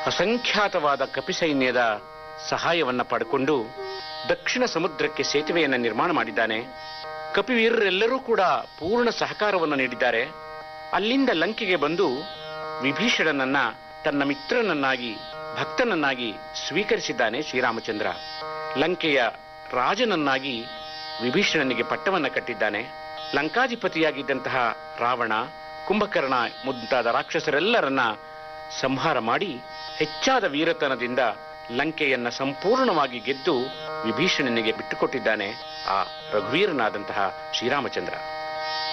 ಅಸಂಖ್ಯಾತವಾದ ಕಪಿಸೈನ್ಯದ ಸಹಾಯವನ್ನ ಪಡ್ಕೊಂಡು ದಕ್ಷಿಣ ಸಮುದ್ರಕ್ಕೆ ಸೇತುವೆಯನ್ನ ನಿರ್ಮಾಣ ಮಾಡಿದ್ದಾನೆ ಕಪಿವೀರರೆಲ್ಲರೂ ಕೂಡ ಪೂರ್ಣ ಸಹಕಾರವನ್ನು ನೀಡಿದ್ದಾರೆ ಅಲ್ಲಿಂದ ಲಂಕೆಗೆ ಬಂದು ವಿಭೀಷಣನನ್ನ ತನ್ನ ಮಿತ್ರನನ್ನಾಗಿ ಭಕ್ತನನ್ನಾಗಿ ಸ್ವೀಕರಿಸಿದ್ದಾನೆ ಶ್ರೀರಾಮಚಂದ್ರ ಲಂಕೆಯ ರಾಜನನ್ನಾಗಿ ವಿಭೀಷಣನಿಗೆ ಪಟ್ಟವನ್ನ ಕಟ್ಟಿದ್ದಾನೆ ಲಂಕಾಧಿಪತಿಯಾಗಿದ್ದಂತಹ ರಾವಣ ಕುಂಭಕರ್ಣ ಮುಂತಾದ ರಾಕ್ಷಸರೆಲ್ಲರನ್ನ ಸಂಹಾರ ಮಾಡಿ ಹೆಚ್ಚಾದ ವೀರತನದಿಂದ ಲಂಕೆಯನ್ನ ಸಂಪೂರ್ಣವಾಗಿ ಗೆದ್ದು ವಿಭೀಷಣನಿಗೆ ಬಿಟ್ಟುಕೊಟ್ಟಿದ್ದಾನೆ ಆ ರಘುವೀರನಾದಂತಹ ಶ್ರೀರಾಮಚಂದ್ರ